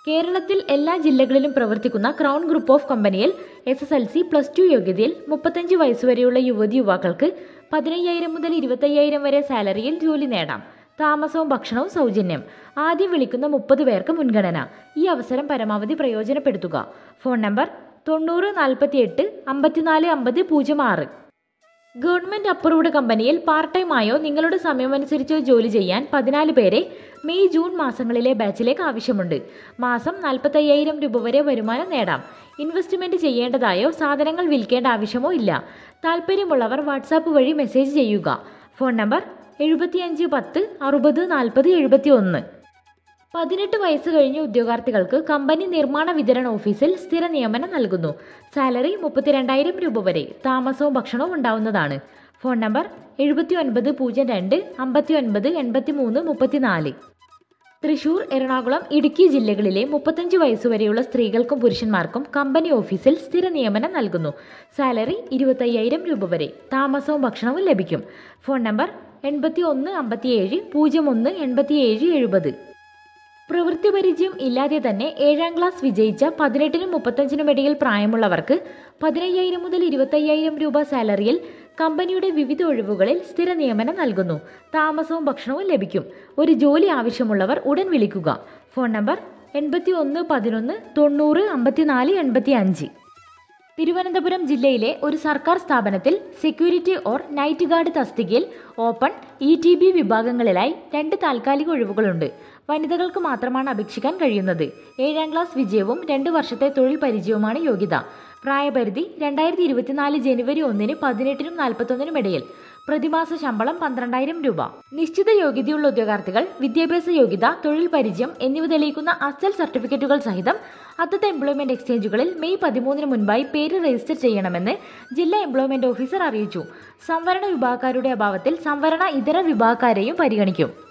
കേരളത്തിൽ എല്ലാ ജില്ലകളിലും പ്രവർത്തിക്കുന്ന ക്രൗൺ ഗ്രൂപ്പ് ഓഫ് കമ്പനിയിൽ S S L C plus two യോഗ്യതയിൽ മുപ്പത്തഞ്ച് വയസ്സുവരെയുള്ള യുവതി യുവാക്കൾക്ക് പതിനയ്യായിരം മുതൽ ഇരുപത്തയ്യായിരം വരെ സാലറിയിൽ ജോലി നേടാം താമസവും ഭക്ഷണവും സൗജന്യം ആദ്യം വിളിക്കുന്ന മുപ്പത് പേർക്ക് മുൻഗണന ഈ അവസരം പരമാവധി പ്രയോജനപ്പെടുത്തുക ഫോൺ നമ്പർ തൊണ്ണൂറ് നാൽപ്പത്തിയെട്ട് അമ്പത്തിനാല് അമ്പത് പൂജ്യം ആറ് ഗവൺമെന്റ് അപ്രൂവ്ഡ് കമ്പനിയിൽ പാർട്ട് ടൈം ആയോ നിങ്ങളുടെ സമയമനുസരിച്ചോ ജോലി ചെയ്യാൻ പതിനാല് പേരെ മെയ് ജൂൺ മാസങ്ങളിലെ ബാച്ചിലേക്ക് ആവശ്യമുണ്ട് മാസം നാൽപ്പത്തയ്യായിരം രൂപ വരെ വരുമാനം നേടാം ഇൻവെസ്റ്റ്മെന്റ് ചെയ്യേണ്ടതായോ സാധനങ്ങൾ വിൽക്കേണ്ട ആവശ്യമോ ഇല്ല താല്പര്യമുള്ളവർ വാട്സാപ്പ് വഴി മെസ്സേജ് ചെയ്യുക ഫോൺ നമ്പർ എഴുപത്തിയഞ്ച് പത്ത് അറുപത് നാൽപ്പത് എഴുപത്തി ഒന്ന് പതിനെട്ട് വയസ്സ് കഴിഞ്ഞ ഉദ്യോഗാർത്ഥികൾക്ക് കമ്പനി നിർമ്മാണ വിതരണ ഓഫീസിൽ സ്ഥിര നിയമനം നൽകുന്നു സാലറി മുപ്പത്തിരണ്ടായിരം രൂപ വരെ താമസവും ഭക്ഷണവും ഉണ്ടാവുന്നതാണ് ഫോൺ നമ്പർ എഴുപത്തി ഒൻപത് പൂജ്യം രണ്ട് അമ്പത്തി ഒൻപത് എൺപത്തി മൂന്ന് മുപ്പത്തിനാല് തൃശൂർ എറണാകുളം ഇടുക്കി ജില്ലകളിലെ മുപ്പത്തഞ്ച് വയസ്സുവരെയുള്ള സ്ത്രീകൾക്കും പുരുഷന്മാർക്കും കമ്പനി ഓഫീസിൽ സ്ഥിര നിയമനം നൽകുന്നു സാലറി ഇരുപത്തയ്യായിരം രൂപ വരെ താമസവും ഭക്ഷണവും ലഭിക്കും ഫോൺ നമ്പർ എൺപത്തി ഒന്ന് അമ്പത്തിയേഴ് പൂജ്യം ഒന്ന് എൺപത്തിയേഴ് എഴുപത് പ്രവൃത്തി പരിചയം ഇല്ലാതെ തന്നെ ഏഴാം ക്ലാസ് വിജയിച്ച പതിനെട്ടിനും മുപ്പത്തഞ്ചിനും ഇടയിൽ പ്രായമുള്ളവർക്ക് പതിനയ്യായിരം മുതൽ ഇരുപത്തയ്യായിരം രൂപ സാലറിയിൽ കമ്പനിയുടെ വിവിധ ഒഴിവുകളിൽ സ്ഥിര നിയമനം നൽകുന്നു താമസവും ഭക്ഷണവും ലഭിക്കും ഒരു ജോലി ആവശ്യമുള്ളവർ ഉടൻ വിളിക്കുക ഫോൺ നമ്പർ എൺപത്തി ഒന്ന് പതിനൊന്ന് തൊണ്ണൂറ് അമ്പത്തിനാല് എൺപത്തി അഞ്ച് തിരുവനന്തപുരം ജില്ലയിലെ ഒരു സർക്കാർ സ്ഥാപനത്തിൽ സെക്യൂരിറ്റി ഓർ നൈറ്റ് ഗാർഡ് തസ്തികയിൽ ഓപ്പൺ ഇ ടി ബി വിഭാഗങ്ങളിലായി രണ്ട് താൽക്കാലിക ഒഴിവുകളുണ്ട് വനിതകൾക്ക് മാത്രമാണ് അപേക്ഷിക്കാൻ കഴിയുന്നത് ഏഴാം ക്ലാസ് വിജയവും രണ്ട് വർഷത്തെ തൊഴിൽ പരിചയവുമാണ് യോഗ്യത പ്രായപരിധി രണ്ടായിരത്തി ഇരുപത്തിനാല് ജനുവരി ഒന്നിന് പതിനെട്ടിനും നാൽപ്പത്തൊന്നിനും ഇടയിൽ പ്രതിമാസ ശമ്പളം പന്ത്രണ്ടായിരം രൂപ നിശ്ചിത യോഗ്യതയുള്ള ഉദ്യോഗാർത്ഥികൾ വിദ്യാഭ്യാസ യോഗ്യത തൊഴിൽ പരിചയം എന്നിവ തെളിയിക്കുന്ന അസൽ സർട്ടിഫിക്കറ്റുകൾ സഹിതം അതത് എംപ്ലോയ്മെന്റ് എക്സ്ചേഞ്ചുകളിൽ മെയ് പതിമൂന്നിന് മുൻപായി പേര് രജിസ്റ്റർ ചെയ്യണമെന്ന് ജില്ലാ എംപ്ലോയ്മെന്റ് ഓഫീസർ അറിയിച്ചു സംവരണ വിഭാഗക്കാരുടെ അഭാവത്തിൽ സംവരണ ഇതര വിഭാഗക്കാരെയും പരിഗണിക്കും